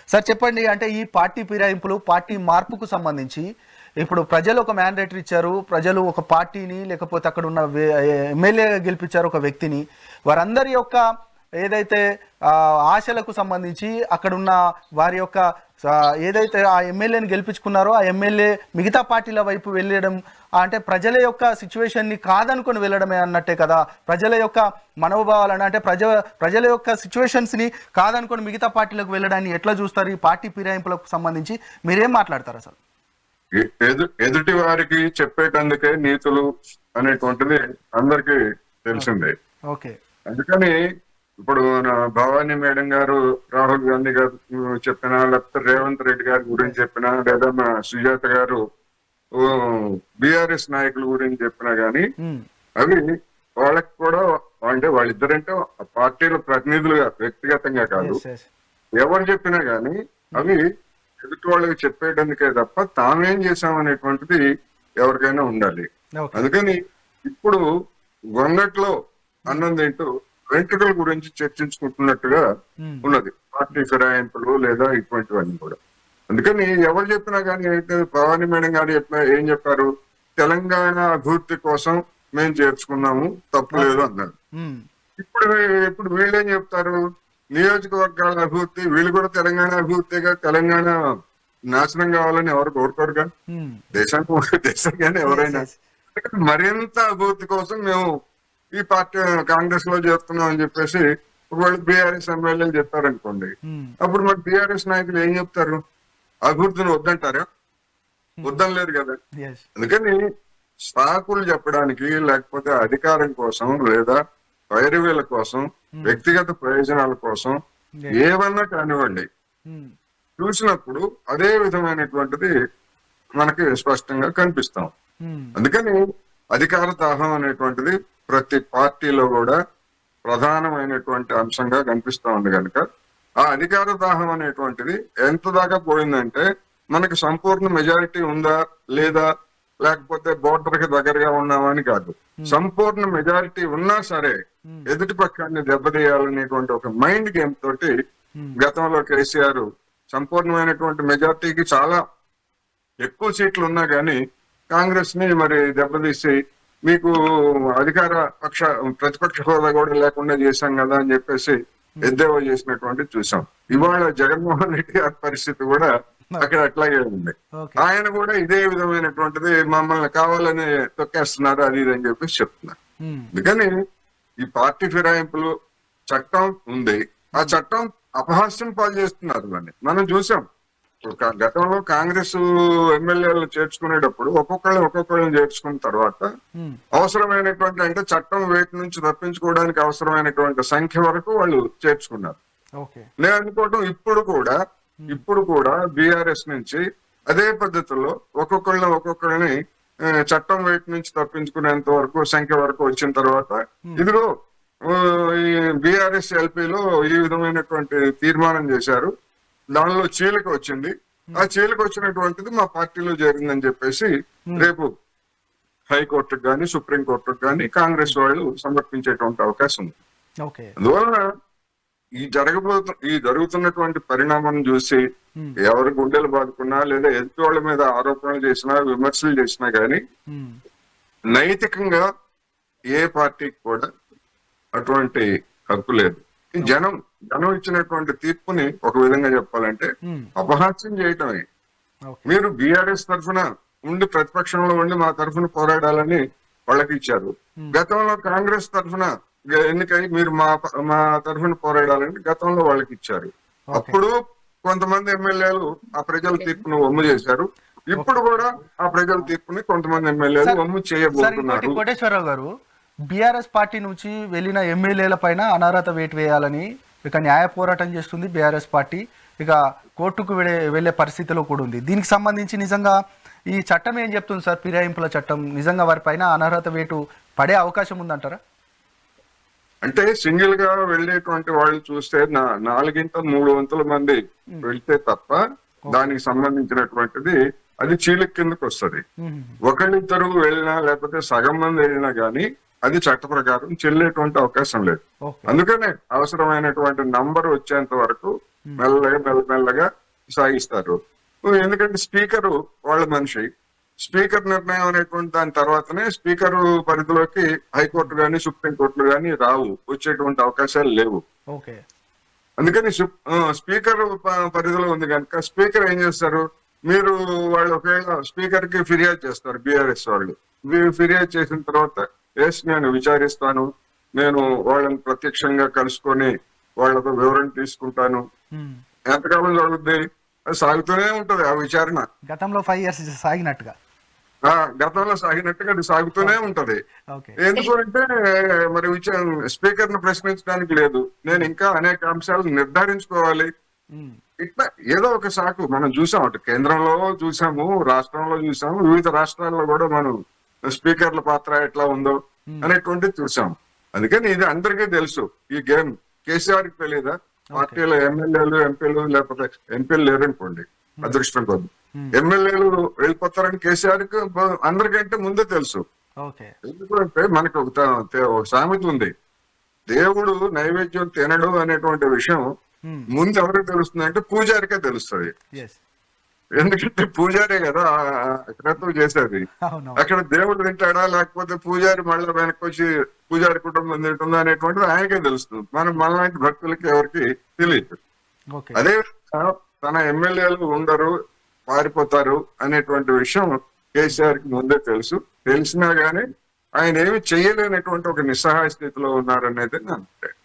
Sir చెప్పండి అంటే ఈ పార్టీ ఫిరాయింపులు పార్టీ మార్పుకు సంబంధించి ఇప్పుడు ప్రజలు ఒక మ్యాండేటర్ ఇచ్చారు ప్రజలు ఒక పార్టీని లేకపోతే అక్కడ ఉన్న ఎమ్మెల్యే గెలిపించారు ఒక వ్యక్తిని వారందరి యొక్క ఏదైతే ఆ, ఆశలకు సంబంధించి అక్కడ ఉన్న వారి యొక్క ఆ, ఏదైతే ఆ ఎమ్మెల్యేని గెలిపించుకున్నారో ఆ ఎమ్మెల్యే మిగతా పార్టీల వైపు వెళ్ళడం ఆ, అంటే ప్రజల యొక్క సిచ్యువేషన్ని కాదనుకొని వెళ్ళడమే అన్నట్టే కదా ప్రజల యొక్క మనోభావాలను అంటే ప్రజ ప్రజల యొక్క సిచ్యువేషన్స్ని కాదనుకొని మిగతా పార్టీలకు వెళ్ళడాన్ని ఎట్లా చూస్తారు ఈ పార్టీ ఫిరాయింపులకు సంబంధించి మీరేం మాట్లాడతారు అసలు ఎ- ఎదు ఎదుటి వారికి చెప్పేటందుకే నీతులు అనేటువంటిది అందరికీ తెలిసిందే ఓకే అందుకని ఇప్పుడు మన భవానీ మేడం గారు రాహుల్ గాంధీ గారు చెప్పినా లేకపోతే రేవంత్ రెడ్డి గారి గురించి చెప్పినా లేదా మా సుజాత గారు బిఆర్ఎస్ నాయకుల గురించి చెప్పినా గానీ ఉమ్, అవి వాళ్ళకి కూడా అంటే వాళ్ళిద్దరంటే ఆ పార్టీల ప్రతినిధులుగా వ్యక్తిగతంగా కాదు yes, yes. ఎవరు చెప్పినా గానీ అవి ఎదుటి వాళ్ళకి చెప్పేటందుకే తప్ప తామేం చేశామనేటువంటిది ఎవరికైనా ఉండాలి ఓకే అందుకని ఇప్పుడు గొంగట్లో అన్నం తింటూ వెంట్రుకల గురించి చర్చించుకుంటున్నట్టుగా ఉమ్, ఉన్నది పార్టీ ఫిరాయింపులు లేదా ఇటువంటివన్నీ కూడా అందుకని ఎవరు చెప్పినా కానీ అయితే భవానీ మేడం గారు చెప్పినా ఏం చెప్పారు తెలంగాణ అభివృద్ధి కోసం మేము చేర్చుకున్నాము తప్పు లేదు అన్నారు ఉమ్, ఇప్పుడు వీ- ఇప్పుడు వీళ్ళేం చెప్తారు నియోజకవర్గాల అభివృద్ధి వీళ్ళు కూడా తెలంగాణ అభివృద్ధిగా తెలంగాణ నాశనం కావాలని ఎవరు కోరుకోరుగా ఉమ్, దేశానికి దేశంగానే ఎవరైనా yes. మరింత అభివృద్ధి కోసం మేము ఈ పార్టీ కాంగ్రెస్ లో చేస్తున్నాం అని చెప్పేసి ఒకవేళ బీఆర్ఎస్ ఎమ్మెల్యేలు చెప్పారనుకోండి ఉమ్, అప్పుడు మరి బీఆర్ఎస్ నాయకులు ఏం చెప్తారు అభివృద్ధిని వద్దంటారా వద్దనలేరు కదా yes. అందుకని సాకులు చెప్పడానికి లేకపోతే అధికారం కోసం లేదా వైరవీల కోసం వ్యక్తిగత ప్రయోజనాల కోసం Yes. ఏమన్నా కానివ్వండి ఉమ్, చూసినప్పుడు అదే విధమైనటువంటిది మనకి స్పష్టంగా కనిపిస్తాం ఉమ్, అందుకని అధికార దాహం అనేటువంటిది ప్రతి పార్టీలో కూడా ప్రధానమైనటువంటి అంశంగా కనిపిస్తా ఉంది కనుక ఆ అధికార దాహం అనేటువంటిది ఎంత దాకా పోయిందంటే మనకి సంపూర్ణ మెజారిటీ ఉందా లేదా లేకపోతే బోర్డర్ కి దగ్గరగా ఉన్నామా అని కాదు సంపూర్ణ మెజారిటీ ఉన్నా సరే ఎదుటి పక్షాన్ని దెబ్బతీయాలనేటువంటి ఒక మైండ్ గేమ్ తోటి గతంలో కేసీఆర్ సంపూర్ణమైనటువంటి మెజారిటీకి చాలా ఎక్కువ సీట్లు ఉన్నా గానీ కాంగ్రెస్ ని మరి దెబ్బతీసి మీకు అధికార పక్ష ప్రతిపక్ష హోదా కూడా లేకుండా చేశాం కదా అని చెప్పేసి ఎద్దేవా చేసినటువంటి చూసాం ఇవాళ జగన్మోహన్ రెడ్డి గారి పరిస్థితి కూడా అక్కడ అట్లాగే ఉంది ఓకే ఆయన కూడా ఇదే విధమైనటువంటిది మమ్మల్ని కావాలని తొక్కేస్తున్నారు అది ఇది అని చెప్పేసి చెప్తున్నారు ఉమ్, అందుకని ఈ పార్టీ ఫిరాయింపులు చట్టం ఉంది ఆ చట్టం అపహాస్యం పాలు చేస్తున్నారు దాన్ని మనం చూసాం ఇప్పుడు కా- గతంలో కాంగ్రెస్ ఎమ్మెల్యేలు చేర్చుకునేటప్పుడు ఒక్కొక్కళ్ళు ఒక్కొక్కళ్ళని చేర్చుకున్న తర్వాత ఉమ్, అవసరమైనటువంటి అంటే చట్టం వేటి నుంచి తప్పించుకోవడానికి అవసరమైనటువంటి సంఖ్య వరకు వాళ్ళు చేర్చుకున్నారు ఓకే నేను అనుకోవటం ఇప్పుడు కూడా ఇప్పుడు కూడా బీఆర్ఎస్ నుంచి అదే పద్ధతిలో ఒక్కొక్కళ్ళని ఒక్కొక్కరిని ఆ, చట్టం వైపు నుంచి తప్పించుకునేంత వరకు సంఖ్య వరకు వచ్చిన తర్వాత ఇదిగో ఆ, ఈ బీఆర్ఎస్ ఎల్పీలో ఈ విధమైనటువంటి తీర్మానం చేశారు దానిలో చీలిక వచ్చింది ఆ చీలిక వచ్చినటువంటిది మా పార్టీలో జరిగిందని చెప్పేసి రేపు హైకోర్టుకు కానీ సుప్రీంకోర్టుకు కానీ కాంగ్రెస్ వాళ్ళు సమర్పించేటువంటి అవకాశం ఉంది ఓకే అందువలన ఈ జరగబోతు ఈ జరుగుతున్నటువంటి పరిణామం చూసి Hmm. ఎవరి గుండెలు బాదుకున్నా లేదా ఎదుటి వాళ్ళ మీద ఆరోపణలు చేసినా విమర్శలు చేసినా గానీ ఉమ్, నైతికంగా ఏ పార్టీకి కూడా అటువంటి హక్కు లేదు ఈ జనం జనం ఇచ్చినటువంటి తీర్పుని ఒక విధంగా చెప్పాలంటే ఉమ్, అపహాస్యం చేయటమే ఓకే మీరు బీఆర్ఎస్ తరఫున ఉండి ప్రతిపక్షంలో ఉండి మా తరఫున పోరాడాలని వాళ్ళకి ఇచ్చారు గతంలో కాంగ్రెస్ తరఫున ఎన్నికై మీరు మా మా తరఫున పోరాడాలని గతంలో వాళ్ళకి ఇచ్చారు అప్పుడు కొంతమంది ఎమ్మెల్యేలు ఆ ప్రజల తీర్పును ఒమ్ము చేశారు ఇప్పుడు కూడా ఆ ప్రజల తీర్పుని కొంతమంది ఎమ్మెల్యేలు సార్- ఒమ్ము సార్ చేయబోతున్నారు ఇంకోటి కోటేశ్వరరావు గారు బీఆర్ఎస్ పార్టీ నుంచి వెళ్ళిన ఎమ్మెల్యేల పైన అనర్హత వేటు వేయాలని ఇక న్యాయ పోరాటం చేస్తుంది బీఆర్ఎస్ పార్టీ ఇక కోర్టుకు వెళ్ళే వెళ్ళే పరిస్థితిలో కూడా ఉంది దీనికి సంబంధించి నిజంగా ఈ చట్టం ఏం చెప్తుంది సార్ ఫిరాయింపుల చట్టం నిజంగా వారి పైన అనర్హత వేటు పడే అవకాశం ఉందంటారా అంటే సింగిల్ గా వెళ్ళేటువంటి వాళ్ళు చూస్తే నా- నాలుగింట మూడు వంతుల మంది వెళ్తే తప్ప దానికి సంబంధించినటువంటిది అది చీలిక కిందకు వస్తుంది ఉమ్, ఒకళ్ళిద్దరు వెళ్ళినా లేకపోతే సగం మంది వెళ్ళినా గానీ అది చట్ట ప్రకారం చెల్లేటువంటి అవకాశం లేదు ఓకే అందుకనే అవసరమైనటువంటి నంబర్ వచ్చేంత వరకు మెల్లగా మెల్లమెల్లగా సాగిస్తారు ఎందుకంటే స్పీకర్ వాళ్ళ మనిషి స్పీకర్ నిర్ణయం అనేటువంటి దాని తర్వాతనే స్పీకర్ పరిధిలోకి హైకోర్టు గాని సుప్రీంకోర్టులు గాని రావు వచ్చేటువంటి అవకాశాలు లేవు ఓకే అందుకని సుప్- ఆ, స్పీకర్ ప- పరిధిలో ఉంది కనుక స్పీకర్ ఏం చేస్తారు మీరు వాళ్ళు ఒకవేళ స్పీకర్ కి ఫిర్యాదు చేస్తారు బీఆర్ఎస్ వాళ్ళు మీరు ఫిర్యాదు చేసిన తర్వాత ఎస్ నేను విచారిస్తాను నేను వాళ్ళని ప్రత్యక్షంగా కలుసుకొని వాళ్ళతో వివరణ తీసుకుంటాను ఉమ్. ఎంతకాలం జరుగుద్ది అది సాగుతూనే ఉంటది ఆ విచారణ గతంలో ఫైవ్ ఇయర్స్ సాగినట్టుగా ఆ గతంలో సాగినట్టుగా అది సాగుతూనే ఉంటది ఓకే ఎందుకు అంటే మరి స్పీకర్ ను ప్రశ్నించడానికి లేదు నేను ఇంకా అనేక అంశాలు నిర్ధారించుకోవాలి ఉమ్. ఇట్లా ఏదో ఒక సాకు మనం చూసాం అటు కేంద్రంలో చూసాము రాష్ట్రంలో చూసాము వివిధ రాష్ట్రాల్లో కూడా మనం స్పీకర్ల పాత్ర ఎట్లా ఉందో అనేటువంటిది చూసాం అందుకని ఇది అందరికీ తెలుసు ఈ గేమ్ కేసీఆర్ కి తెలియదా పార్టీలో ఎమ్మెల్యేలు ఎంపీలు లేకపోతే ఎంపీలు లేరనుకోండి అదృష్టం కొద్ది ఎమ్మెల్యేలు వెళ్ళిపోతారని కేసీఆర్ కి బ- అందరికంటే ముందే తెలుసు ఓకే ఎందుకంటే మనకు ఒక త- తే- ఒక సామెత ఉంది దేవుడు నైవేద్యం తినడు అనేటువంటి విషయం ఉమ్. ముందు ఎవరికి తెలుస్తుంది అంటే పూజారికే తెలుస్తుంది ఎస్ ఎందుకంటే పూజారే కదా ఆ- ఆ క్రతువు చేసేది అవును అక్కడ దేవుడు తింటాడా లేకపోతే పూజారి మళ్ళీ వెనక్కి వచ్చి పూజారి కుటుంబం తింటుందా అనేటువంటిది ఆయనకే తెలుస్తుంది మనం మనలాంటి భక్తులకి ఎవరికి తెలియదు ఓకే అదే విధంగా తన ఎమ్మెల్యేలు ఉండరు పారిపోతారు అనేటువంటి విషయం కేసీఆర్ కి ముందే తెలుసు తెలిసినా గానీ ఆయన ఏమి చేయలేనటువంటి ఒక నిస్సహాయ స్థితిలో ఉన్నారనేది నా అభిప్రాయం